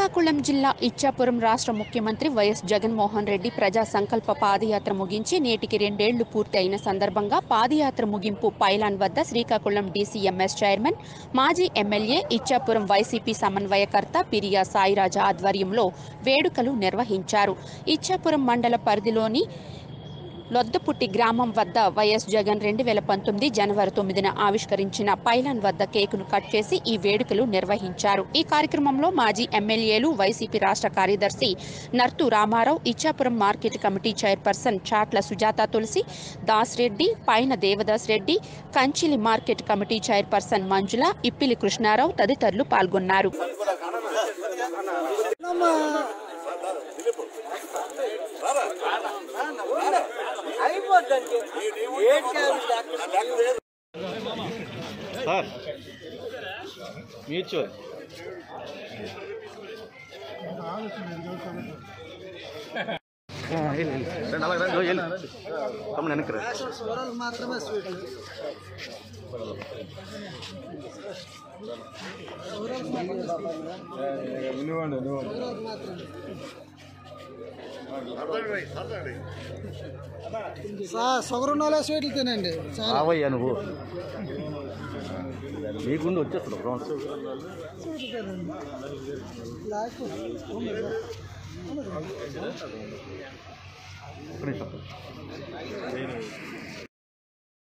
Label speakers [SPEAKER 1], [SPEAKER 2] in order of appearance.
[SPEAKER 1] శ్రీకాకుళం జిల్లా ఇచ్చాపురం రాష్ట్ర ముఖ్యమంత్రి వైఎస్ జగన్మోహన్ రెడ్డి ప్రజా సంకల్ప పాదయాత్ర ముగించి నేటికి రెండేళ్లు పూర్తి అయిన సందర్భంగా పాదయాత్ర ముగింపు పైలాన్ వద్ద శ్రీకాకుళం డీసీఎంఎస్ చైర్మన్ మాజీ ఎమ్మెల్యే ఇచ్చాపురం వైసీపీ సమన్వయకర్త పిరియా సాయిరాజా ఆధ్వర్యంలో వేడుకలు నిర్వహించారు ఇచ్చాపురం మండల పరిధిలోని లొద్దపుట్టి గ్రామం వద్ద వైఎస్ జగన్ రెండు వేల పంతొమ్మిది జనవరి తొమ్మిదిన ఆవిష్కరించిన పైలాన్ వద్ద కేకును కట్ చేసి ఈ వేడుకలు నిర్వహించారు ఈ కార్యక్రమంలో మాజీ ఎమ్మెల్యేలు వైసీపీ రాష్ట్ర కార్యదర్శి Narthu Ramarao Ichchapuram market committee chairperson Chatla Sujatha Tulasi Das Reddy పైన Devadas Reddy Kanchili market committee chairperson Manjula Ippili Krishnarao తదితరులు పాల్గొన్నారు
[SPEAKER 2] అయిపోద్దండి ఏం చేయాలి
[SPEAKER 3] సార్ మ్యూచువల్ తమ్ముడు వెనక్కి రా.
[SPEAKER 2] సూరాలు మాత్రమే స్వీట్ షుగర్ ఉన్న వాళ్ళే స్వీట్లు తినండి చాలా
[SPEAKER 3] రావయ్యా నువ్వు మీకుండి వచ్చేస్తాడు రౌండ్
[SPEAKER 2] లేకపోతే
[SPEAKER 3] ఒక్క నిమిషం